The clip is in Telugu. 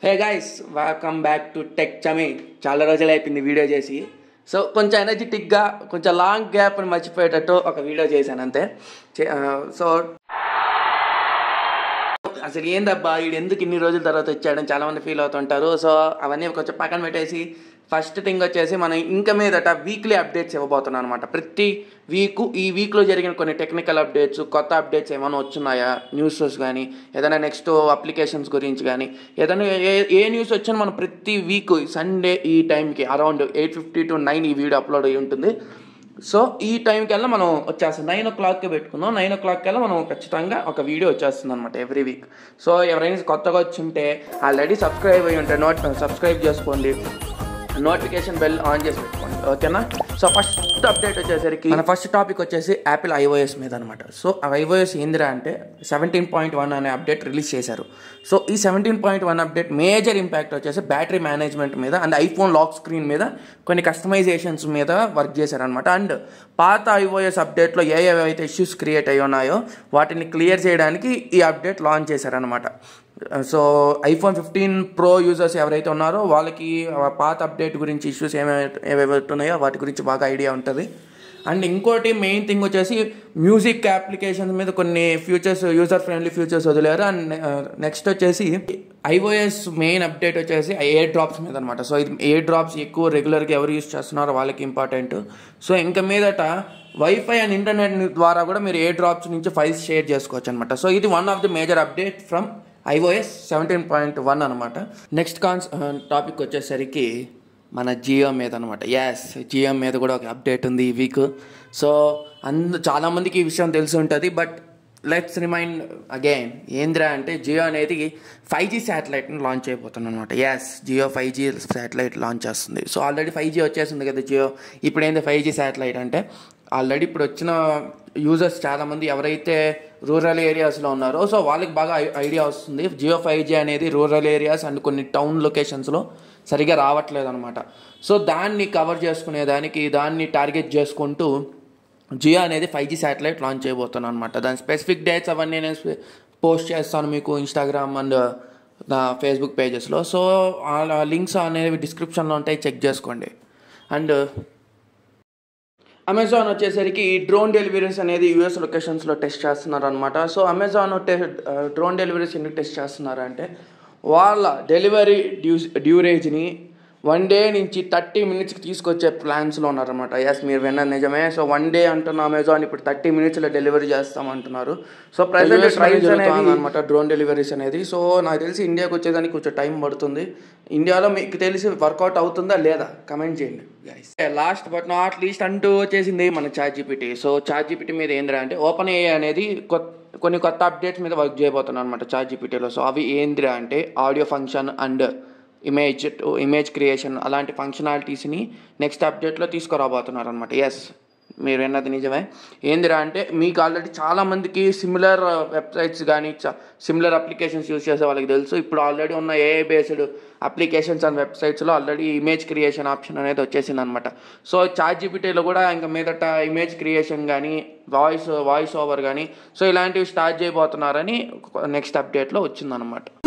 hey guys welcome back to tech చమి చాలా రోజులు అయిపోయింది వీడియో చేసి సో కొంచెం ఎనర్జెటిక్గా కొంచెం లాంగ్ గ్యాప్ మర్చిపోయేటట్టు ఒక వీడియో చేశాను అంతే చే- ఆ, సో అసలు ఏందబ్బా వీడు ఎందుకు ఇన్ని రోజుల తర్వాత వచ్చాడని చాలా మంది ఫీల్ అవుతుంటారు సో అవన్నీ కొంచెం పక్కన పెట్టేసి ఫస్ట్ థింగ్ వచ్చేసి మనం ఇంకా మీదట వీక్లీ అప్డేట్స్ ఇవ్వబోతున్నాం అనమాట ప్రతి వీక్ ఈ వీక్లో జరిగిన కొన్ని టెక్నికల్ అప్డేట్స్ కొత్త అప్డేట్స్ ఏమైనా వచ్చున్నాయా న్యూసెస్ కానీ ఏదైనా నెక్స్ట్ అప్లికేషన్స్ గురించి కానీ ఏదైనా ఏ ఏ న్యూస్ వచ్చినా మనం ప్రతి వీక్ సండే ఈ టైంకి around eight fifty to nine ఈ వీడియో అప్లోడ్ అయ్యి ఉంటుంది సో ఈ టైంకి వెళ్ళా మనం వచ్చేస్తాం నైన్ ఓ క్లాక్కి పెట్టుకుందాం నైన్ ఓ క్లాక్కి వెళ్ళా మనం ఖచ్చితంగా ఒక వీడియో వచ్చేస్తుంది అనమాట ఎవ్రీ వీక్ సో ఎవరైనా కొత్తగా వచ్చి ఉంటే ఆల్రెడీ సబ్స్క్రైబ్ అయ్యి ఉంటే నోట్ సబ్స్క్రైబ్ చేసుకోండి నోటిఫికేషన్ బెల్ ఆన్ చేసి పెట్టుకోండి ఓకేనా సో ఫస్ట్ అప్డేట్ వచ్చేసరికి మన ఫస్ట్ టాపిక్ వచ్చేసి యాపిల్ ఐఓఎస్ మీద అనమాట సో ఆ ఐఓఎస్ ఏందిరా అంటే సెవెంటీన్ పాయింట్ వన్ అనే అప్డేట్ రిలీజ్ చేశారు సో ఈ seventeen point one update major impact వచ్చేసి బ్యాటరీ మేనేజ్మెంట్ మీద అండ్ ఐఫోన్ లాక్ స్క్రీన్ మీద కొన్ని కస్టమైజేషన్స్ మీద వర్క్ చేశారనమాట అండ్ పాత ఐఓఎస్ అప్డేట్లో ఏ ఏవైతే ఇష్యూస్ క్రియేట్ అయ్యి ఉన్నాయో వాటిని క్లియర్ చేయడానికి ఈ అప్డేట్ లాంచ్ చేశారనమాట so iPhone fifteen pro users ఎవరైతే ఉన్నారో వాళ్ళకి ఆ పాత అప్డేట్ గురించి ఇష్యూస్ ఏమేమి ఏవేవి ఉన్నాయో వాటి గురించి బాగా ఐడియా ఉంటుంది అండ్ ఇంకోటి మెయిన్ థింగ్ వచ్చేసి మ్యూజిక్ అప్లికేషన్స్ మీద కొన్ని ఫ్యూచర్స్ యూజర్ ఫ్రెండ్లీ ఫ్యూచర్స్ వదిలేరు అండ్ నెక్స్ట్ వచ్చేసి ఐఓఎస్ మెయిన్ అప్డేట్ వచ్చేసి ఎయిర్ డ్రాప్స్ మీద అనమాట సో ఇది ఎయిర్ డ్రాప్స్ ఎక్కువ రెగ్యులర్గా ఎవరు యూస్ చేస్తున్నారో వాళ్ళకి ఇంపార్టెంట్ సో ఇంకా మీదట వైఫై అండ్ ఇంటర్నెట్ ద్వారా కూడా మీరు ఎయిర్ డ్రాప్స్ నుంచి ఫైల్స్ షేర్ చేసుకోవచ్చు అనమాట సో ఇది one of the major update from iOS seventeen point one అనమాట నెక్స్ట్ కాన్స్ టాపిక్ వచ్చేసరికి మన జియో మీద అనమాట ఎస్ జియో మీద కూడా ఒక అప్డేట్ ఉంది ఈ వీక్ సో అందు చాలామందికి ఈ విషయం తెలిసి ఉంటుంది బట్ లెట్స్ రిమైండ్ అగైన్ ఏంద్రా అంటే జియో అనేది ఫైవ్ జీ శాటిలైట్ని లాంచ్ అయిపోతుంది అనమాట yes Jio five G satellite launch చేస్తుంది సో ఆల్రెడీ ఫైవ్ జీ వచ్చేసింది కదా జియో ఇప్పుడు ఏంది ఫైవ్ జీ శాటిలైట్ అంటే ఆల్రెడీ ఇప్పుడు వచ్చిన యూజర్స్ చాలామంది ఎవరైతే రూరల్ ఏరియాస్లో ఉన్నారో సో వాళ్ళకి బాగా ఐ- ఐడియా వస్తుంది జియో ఫైవ్ జీ అనేది రూరల్ ఏరియాస్ అండ్ కొన్ని టౌన్ లొకేషన్స్లో సరిగా రావట్లేదు అనమాట సో దాన్ని కవర్ చేసుకునే దానికి దాన్ని టార్గెట్ చేసుకుంటూ జియో అనేది ఫైవ్ జీ శాటిలైట్ లాంచ్ చేయబోతున్నాను అనమాట దాని స్పెసిఫిక్ డేట్స్ అవన్నీ నేను పోస్ట్ చేస్తాను మీకు ఇన్స్టాగ్రామ్ అండ్ నా ఫేస్బుక్ పేజెస్లో సో ఆ లింక్స్ అనేవి డిస్క్రిప్షన్లో ఉంటాయి చెక్ చేసుకోండి అండ్ అమెజాన్ వచ్చేసరికి ఈ డ్రోన్ డెలివరీస్ అనేది యూఎస్ లొకేషన్స్లో టెస్ట్ చేస్తున్నారు అనమాట సో అమెజాన్ టె డ్రోన్ డెలివరీస్ ఎందుకు టెస్ట్ చేస్తున్నారు అంటే వాళ్ళ డెలివరీ డ్యూ డ్యూరేజ్ని వన్ డే నుంచి థర్టీ మినిట్స్కి తీసుకొచ్చే ప్లాన్స్లో ఉన్నారనమాట ఎస్ మీరు విన్నది నిజమే సో వన్ డే అంటున్న అమెజాన్ ఇప్పుడు థర్టీ మినిట్స్లో డెలివరీ చేస్తామంటున్నారు సో ప్రజెంట్ ట్రైల్స్ అనేవి అనమాట డ్రోన్ డెలివరీస్ అనేది సో నాకు తెలిసి ఇండియాకి వచ్చేదానికి కొంచెం టైం పడుతుంది ఇండియాలో మీకు తెలిసి వర్కౌట్ అవుతుందా లేదా కమెంట్ చేయండి లాస్ట్ బట్ నాట్ లీస్ట్ అంటూ వచ్చేసింది మన ChatGPT so ChatGPT మీద ఏంద్రా అంటే ఓపెన్ ఏ అనేది కొత్త కొన్ని కొత్త అప్డేట్స్ మీద వర్క్ చేయబోతున్నాను అనమాట చాట్ జీపీటీలో సో అవి ఏంద్రా అంటే audio function and image image creation అలాంటి ఫంక్షనాలిటీస్ని నెక్స్ట్ అప్డేట్లో తీసుకురాబోతున్నారు అనమాట ఎస్ మీరు విన్నది నిజమే ఏందిరా అంటే మీకు ఆల్రెడీ చాలా మందికి సిమిలర్ వెబ్సైట్స్ కానీ సిమిలర్ అప్లికేషన్స్ యూస్ చేసే వాళ్ళకి తెలుసు ఇప్పుడు ఆల్రెడీ ఉన్న ఏఐ బేస్డ్ అప్లికేషన్స్ అండ్ వెబ్సైట్స్లో ఆల్రెడీ ఇమేజ్ క్రియేషన్ ఆప్షన్ అనేది వచ్చేసింది అనమాట సో చాట్ జీపీటీలో కూడా ఇంకా మీదట ఇమేజ్ క్రియేషన్ కానీ వాయిస్ వాయిస్ ఓవర్ కానీ సో ఇలాంటివి స్టార్ట్ చేయబోతున్నారని నెక్స్ట్ అప్డేట్లో వచ్చిందనమాట